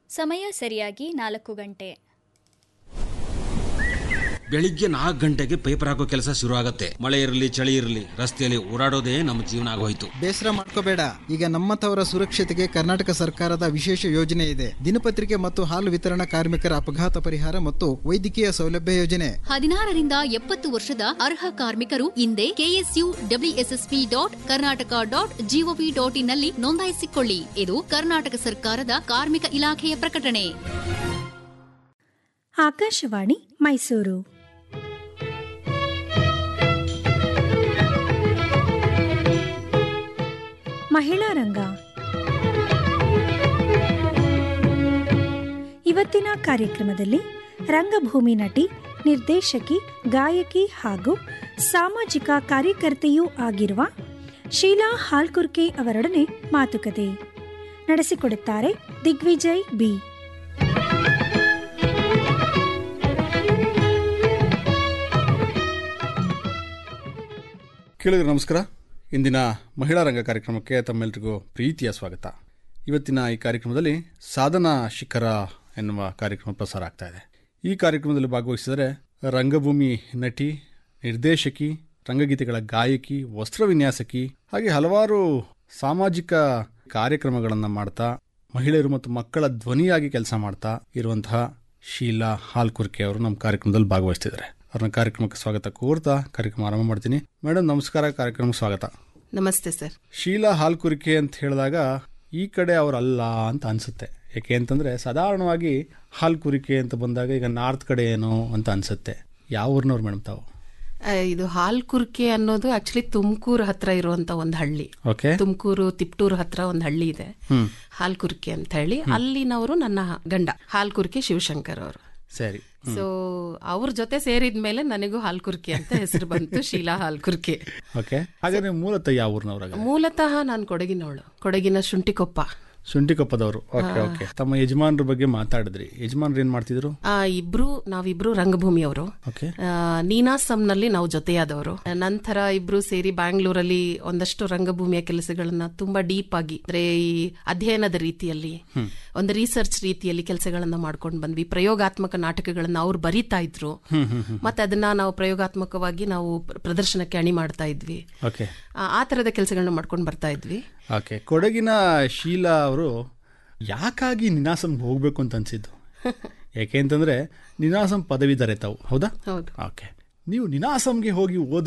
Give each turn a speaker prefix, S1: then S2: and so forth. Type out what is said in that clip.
S1: ಸಮಯ ಸರಿಯಾಗಿ ನಾಲ್ಕು ಗಂಟೆ
S2: ಬೆಳಿಗ್ಗೆ ನಾಲ್ಕು ಗಂಟೆಗೆ ಪೇಪರ್ ಹಾಕೋ ಕೆಲಸ ಶುರು ಆಗತ್ತೆ ಮಳೆ ಇರಲಿ ಚಳಿ ಇರಲಿ ರಸ್ತೆಯಲ್ಲಿ ಓಡಾಡೋದೇ ನಮ್ಮ ಜೀವನ ಆಗೋಯ್ತು
S3: ಬೇಸರ ಮಾಡ್ಕೋಬೇಡ ಈಗ ನಮ್ಮಂಥವರ ಸುರಕ್ಷತೆಗೆ ಕರ್ನಾಟಕ ಸರ್ಕಾರದ ವಿಶೇಷ ಯೋಜನೆ ಇದೆ ದಿನಪತ್ರಿಕೆ ಮತ್ತು ಹಾಲು ವಿತರಣಾ ಕಾರ್ಮಿಕರ ಅಪಘಾತ ಪರಿಹಾರ ಮತ್ತು ವೈದ್ಯಕೀಯ ಸೌಲಭ್ಯ ಯೋಜನೆ
S4: ಹದಿನಾರರಿಂದ ಎಪ್ಪತ್ತು ವರ್ಷದ ಅರ್ಹ ಕಾರ್ಮಿಕರು ಹಿಂದೆ KSU WSSP dot Karnataka dot GOV dot ಇನ್ನಲ್ಲಿ ನೋಂದಾಯಿಸಿಕೊಳ್ಳಿ ಇದು ಕರ್ನಾಟಕ ಸರ್ಕಾರದ ಕಾರ್ಮಿಕ ಇಲಾಖೆಯ ಪ್ರಕಟಣೆ
S5: ಆಕಾಶವಾಣಿ ಮೈಸೂರು ಮಹಿಳಾ ರಂಗ ಇವತ್ತಿನ ಕಾರ್ಯಕ್ರಮದಲ್ಲಿ ರಂಗಭೂಮಿ ನಟಿ ನಿರ್ದೇಶಕಿ ಗಾಯಕಿ ಹಾಗೂ ಸಾಮಾಜಿಕ ಕಾರ್ಯಕರ್ತೆಯೂ ಆಗಿರುವ ಶೀಲಾ ಹಾಲ್ಕುರ್ಕೆ ಅವರೊಡನೆ ಮಾತುಕತೆ ನಡೆಸಿಕೊಡುತ್ತಾರೆ ದಿಗ್ವಿಜಯ್ ಬಿ
S6: ಕೇಳಿದ್ರೆ ನಮಸ್ಕಾರ ಇಂದಿನ ಮಹಿಳಾ ರಂಗ ಕಾರ್ಯಕ್ರಮಕ್ಕೆ ತಮ್ಮೆಲ್ಲರಿಗೂ ಪ್ರೀತಿಯ ಸ್ವಾಗತ ಇವತ್ತಿನ ಈ ಕಾರ್ಯಕ್ರಮದಲ್ಲಿ ಸಾಧನಾ ಶಿಖರ ಎನ್ನುವ ಕಾರ್ಯಕ್ರಮ ಪ್ರಸಾರ ಆಗ್ತಾ ಇದೆ ಈ ಕಾರ್ಯಕ್ರಮದಲ್ಲಿ ಭಾಗವಹಿಸಿದರೆ ರಂಗಭೂಮಿ ನಟಿ ನಿರ್ದೇಶಕಿ ರಂಗಗೀತೆಗಳ ಗಾಯಕಿ ವಸ್ತ್ರ ವಿನ್ಯಾಸಕಿ ಹಾಗೆ ಹಲವಾರು ಸಾಮಾಜಿಕ ಕಾರ್ಯಕ್ರಮಗಳನ್ನು ಮಾಡ್ತಾ ಮಹಿಳೆಯರು ಮತ್ತು ಮಕ್ಕಳ ಧ್ವನಿಯಾಗಿ ಕೆಲಸ ಮಾಡ್ತಾ ಇರುವಂತಹ ಶೀಲಾ ಹಾಲ್ಕುರ್ಕೆ ಅವರು ನಮ್ಮ ಕಾರ್ಯಕ್ರಮದಲ್ಲಿ ಭಾಗವಹಿಸ್ತಿದ್ದಾರೆ ಅವ್ರನ್ನ ಕಾರ್ಯಕ್ರಮಕ್ಕೆ ಸ್ವಾಗತ ಕೋರ್ತಾ ಕಾರ್ಯಕ್ರಮ ಆರಂಭ ಮಾಡ್ತೀನಿ ಮೇಡಮ್ ನಮಸ್ಕಾರ ಕಾರ್ಯಕ್ರಮಕ್ಕೆ ಸ್ವಾಗತ
S7: ನಮಸ್ತೆ ಸರ್
S6: ಶೀಲಾ ಹಾಲ್ಕುರಿಕೆ ಅಂತ ಹೇಳಿದಾಗ ಈ ಕಡೆ ಅವರಲ್ಲ ಅಂತ ಅನ್ಸುತ್ತೆ ಯಾಕೆ ಅಂತಂದ್ರೆ ಸಾಧಾರಣವಾಗಿ ಹಾಲ್ಕುರಿಕೆ ಅಂತ ಬಂದಾಗ ಈಗ ನಾರ್ತ್ ಕಡೆ ಏನೋ ಅಂತ ಅನ್ಸುತ್ತೆ ಯಾವ ಊರ್ನವ್ರು ಮೇಡಮ್ ತಾವು
S7: ಆ, ಇದು ಹಾಲ್ಕುರ್ಕೆ ಅನ್ನೋದು ಆಕ್ಚುಲಿ ತುಮಕೂರು ಹತ್ರ ಇರುವಂತ ಒಂದು ಹಳ್ಳಿ
S6: ಓಕೆ
S7: ತುಮಕೂರು ತಿಪ್ಟೂರು ಹತ್ರ ಒಂದು ಹಳ್ಳಿ ಇದೆ ಹಾಲ್ಕುರ್ಕೆ ಅಂತ ಹೇಳಿ ಅಲ್ಲಿನವರು ನನ್ನ ಗಂಡ ಹಾಲ್ಕುರ್ಕೆ ಶಿವಶಂಕರ್ ಅವರು
S6: ಸರಿ
S7: ಸೊ ಅವ್ರ ಜೊತೆ ಸೇರಿದ್ಮೇಲೆ ನನಗೂ ಹಾಲ್ಕುರ್ಕೆ ಅಂತ ಹೆಸರು ಬಂತು ಶೀಲಾ ಹಾಲ್ಕುರ್ಕೆ
S6: ಓಕೆ ಹಾಗಾದ್ರೆ ಮೂಲತಃ ಯಾವ ಊರ್ನವ್ರಾಗ
S7: ಮೂಲತಃ ನಾನು ಕೊಡಗಿನವಳು ಕೊಡಗಿನ ಶುಂಠಿಕೊಪ್ಪ
S6: ಶುಂಠಿಕೊಪ್ಪದವರು ಓಕೆ ಓಕೆ ತಮ್ಮ ಯಜಮಾನ್ರ ಬಗ್ಗೆ ಮಾತಾಡಿದ್ರಿ ಯಜಮಾನ್ರು ಏನ್ ಮಾಡ್ತಿದ್ರು
S7: ಆ, ಇಬ್ರು ನಾವಿಬ್ರು ರಂಗಭೂಮಿಯವರು
S6: ಓಕೆ
S7: ಆ, ನೀನಾಸಂನಲ್ಲಿ ನಾವು ಜೊತೆಯಾದವರು ನಂತರ ಇಬ್ರು ಸೇರಿ ಬ್ಯಾಂಗ್ಳೂರಲ್ಲಿ ಒಂದಷ್ಟು ರಂಗಭೂಮಿಯ ಕೆಲಸಗಳನ್ನ ತುಂಬಾ ಡೀಪ್ ಆಗಿ ಅಂದ್ರೆ ಈ ಅಧ್ಯಯನದ ರೀತಿಯಲ್ಲಿ ಒಂದು ರಿಸರ್ಚ್ ರೀತಿಯಲ್ಲಿ ಕೆಲಸಗಳನ್ನ ಮಾಡ್ಕೊಂಡು ಬಂದ್ವಿ ಪ್ರಯೋಗಾತ್ಮಕ ನಾಟಕಗಳನ್ನ ಅವ್ರು ಬರೀತಾ ಇದ್ರು ಮತ್ತೆ ಅದನ್ನ ನಾವು ಪ್ರಯೋಗಾತ್ಮಕವಾಗಿ ನಾವು ಪ್ರ- ಪ್ರದರ್ಶನಕ್ಕೆ ಅಣಿ ಮಾಡ್ತಾ ಇದ್ವಿ
S6: ಓಕೆ
S7: ಆ, ಆ ತರದ ಕೆಲಸಗಳನ್ನ ಮಾಡ್ಕೊಂಡು ಬರ್ತಾ ಇದ್ವಿ
S6: ಓಕೆ ಕೊಡಗಿನ ಶೀಲಾ ಅವರು ಯಾಕಾಗಿ ನಿನಾಸಂಗೆ ಹೋಗ್ಬೇಕು ಅಂತ ಅನ್ಸಿದ್ದು ಯಾಕೆ ಅಂತಂದ್ರೆ ನಿನಾಸಂ ಪದವೀಧರೆ ತಾವು ಹೌದಾ
S7: ಹೌದು
S6: ಓಕೆ ನೀವು ನಿನಾಸಂಗೆ ಹೋಗಿ ಓದ್